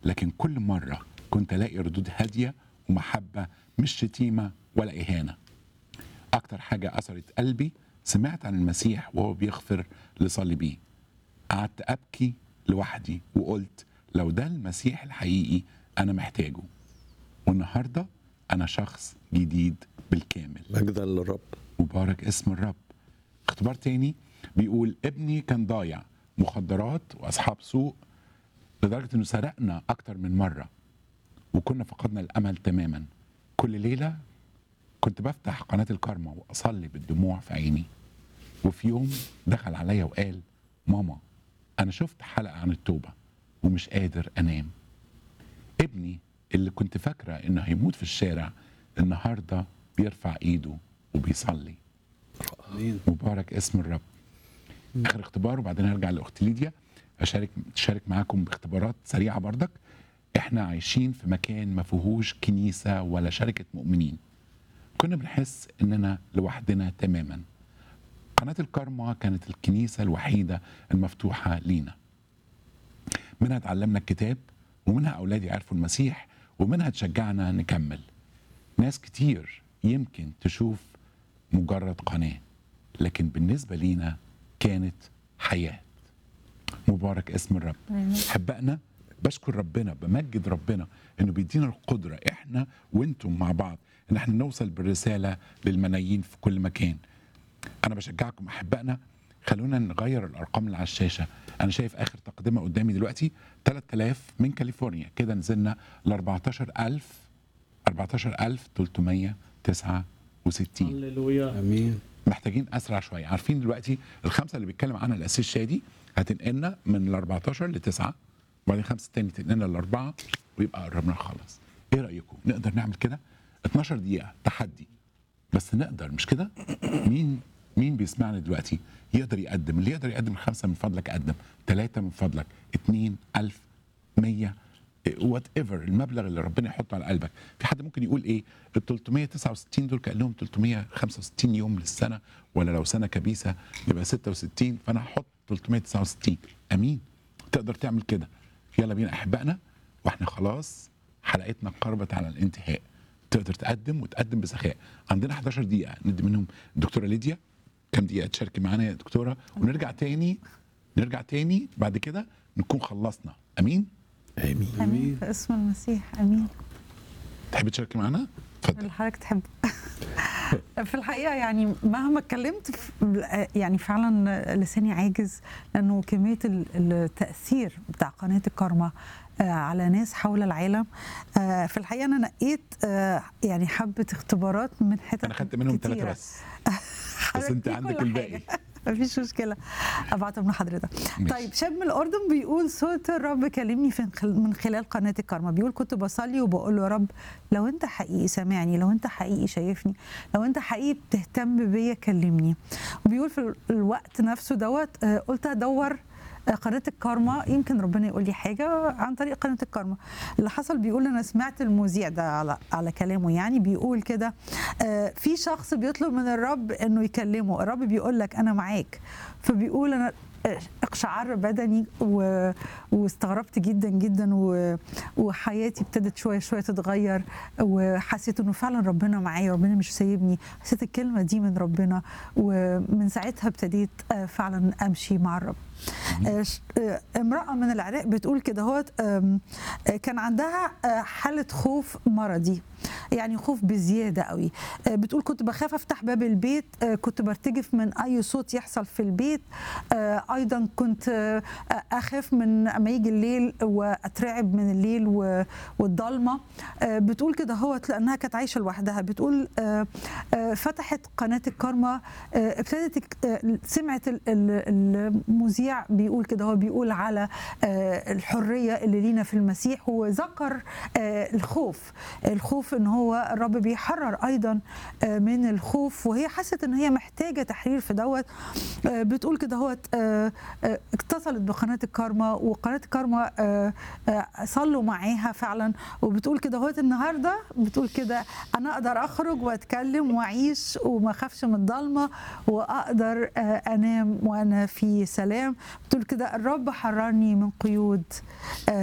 لكن كل مرة كنت ألاقي ردود هادية ومحبة مش شتيمة ولا إهانة أكتر حاجة أثرت قلبي سمعت عن المسيح وهو بيغفر لصلي بيه قعدت أبكي لوحدي وقلت لو ده المسيح الحقيقي أنا محتاجه والنهاردة أنا شخص جديد بالكامل مجدا للرب مبارك اسم الرب اختبار تاني بيقول ابني كان ضايع مخدرات واصحاب سوء لدرجه انه سرقنا اكتر من مره وكنا فقدنا الامل تماما كل ليله كنت بفتح قناه الكارما واصلي بالدموع في عيني وفي يوم دخل عليا وقال ماما انا شفت حلقه عن التوبه ومش قادر انام ابني اللي كنت فاكره انه هيموت في الشارع النهارده بيرفع ايده وبيصلي امين مبارك اسم الرب اخر اختبار وبعدين هرجع لاختي ليديا اشارك تشارك معاكم باختبارات سريعه بردك احنا عايشين في مكان ما فيهوش كنيسه ولا شركه مؤمنين كنا بنحس اننا لوحدنا تماما قناه الكارما كانت الكنيسه الوحيده المفتوحه لينا منها اتعلمنا الكتاب ومنها اولادي عرفوا المسيح ومنها تشجعنا نكمل ناس كتير يمكن تشوف مجرد قناه لكن بالنسبه لينا كانت حياه مبارك اسم الرب حبقنا بشكر ربنا بمجد ربنا انه بيدينا القدره احنا وانتم مع بعض ان احنا نوصل بالرساله للملايين في كل مكان انا بشجعكم احبائنا خلونا نغير الارقام اللي على الشاشه انا شايف اخر تقدمه قدامي دلوقتي 3000 من كاليفورنيا كده نزلنا ل 14000 14369 هللويا امين محتاجين اسرع شويه عارفين دلوقتي الخمسه اللي بيتكلم عنها الاسيس شادي هتنقلنا من ال 14 ل 9 وبعدين خمسه تاني تنقلنا لاربعه ويبقى قربنا نخلص ايه رايكم نقدر نعمل كده 12 دقيقه تحدي بس نقدر مش كده مين مين بيسمعنا دلوقتي يقدر يقدم اللي يقدر يقدم خمسه من فضلك قدم ثلاثه من فضلك اثنين ألف مية وات ايفر المبلغ اللي ربنا يحطه على قلبك في حد ممكن يقول ايه ال 369 دول كان لهم 365 يوم للسنه ولا لو سنه كبيسه يبقى 66 فانا هحط 369 امين تقدر تعمل كده يلا بينا احبائنا واحنا خلاص حلقتنا قربت على الانتهاء تقدر تقدم وتقدم بسخاء عندنا 11 دقيقه ندي منهم الدكتوره ليديا كام دقيقه تشاركي معانا يا دكتوره ونرجع تاني نرجع تاني بعد كده نكون خلصنا امين امين امين في اسم المسيح امين تحب تشاركي معانا اتفضل اللي حضرتك تحب في الحقيقه يعني مهما اتكلمت ف- يعني فعلا لساني عاجز لانه كميه ال- التاثير بتاع قناه الكارما آه، على ناس حول العالم آه، في الحقيقه انا نقيت آه، يعني حبه اختبارات من حتت انا خدت منهم ثلاثه كتيرة. بس حضرتك انت في عندك كل الباقي. حاجة. مفيش مشكله ابعتهم لحضرتك ماشي. طيب شاب من الاردن بيقول صوت الرب كلمني في خل- من خلال قناه الكارما بيقول كنت بصلي وبقول له يا رب لو انت حقيقي سامعني لو انت حقيقي شايفني لو انت حقيقي بتهتم بيا كلمني وبيقول في ال- الوقت نفسه دوت آه، قلت ادور آه، قناه الكارما يمكن ربنا يقول لي حاجه عن طريق قناه الكارما اللي حصل بيقول انا سمعت المذيع ده على على كلامه يعني بيقول كده آه، في شخص بيطلب من الرب انه يكلمه الرب بيقول لك انا معاك فبيقول انا اقشعر بدني و... واستغربت جدا جدا و... وحياتي ابتدت شويه شويه تتغير وحسيت انه فعلا ربنا معايا ربنا مش سايبني حسيت الكلمه دي من ربنا ومن ساعتها ابتديت آه، فعلا امشي مع الرب آه، ش- آه، امراه من العراق بتقول كده هو كان عندها آه، حاله خوف مرضي يعني خوف بزياده قوي آه، بتقول كنت بخاف افتح باب البيت آه، كنت برتجف من اي صوت يحصل في البيت آه، ايضا كنت آه، اخاف من اما يجي الليل واترعب من الليل و- والضلمه آه، بتقول كده هو لانها كانت عايشه لوحدها بتقول آه، آه، فتحت قناه الكارما آه، ابتدت آه، سمعت ال- ال- المذيع بيقول كده هو بيقول على آه، الحريه اللي لينا في المسيح وذكر آه، الخوف الخوف ان هو الرب بيحرر ايضا آه، من الخوف وهي حست ان هي محتاجه تحرير في دوت آه، بتقول كده هو اتصلت بقناه الكارما وقناه الكارما آه، آه، صلوا معاها فعلا وبتقول كده هو النهارده بتقول كده انا اقدر اخرج واتكلم واعيش وما اخافش من الضلمه واقدر آه، انام وانا في سلام بتقول كده الرب حررني من قيود آه،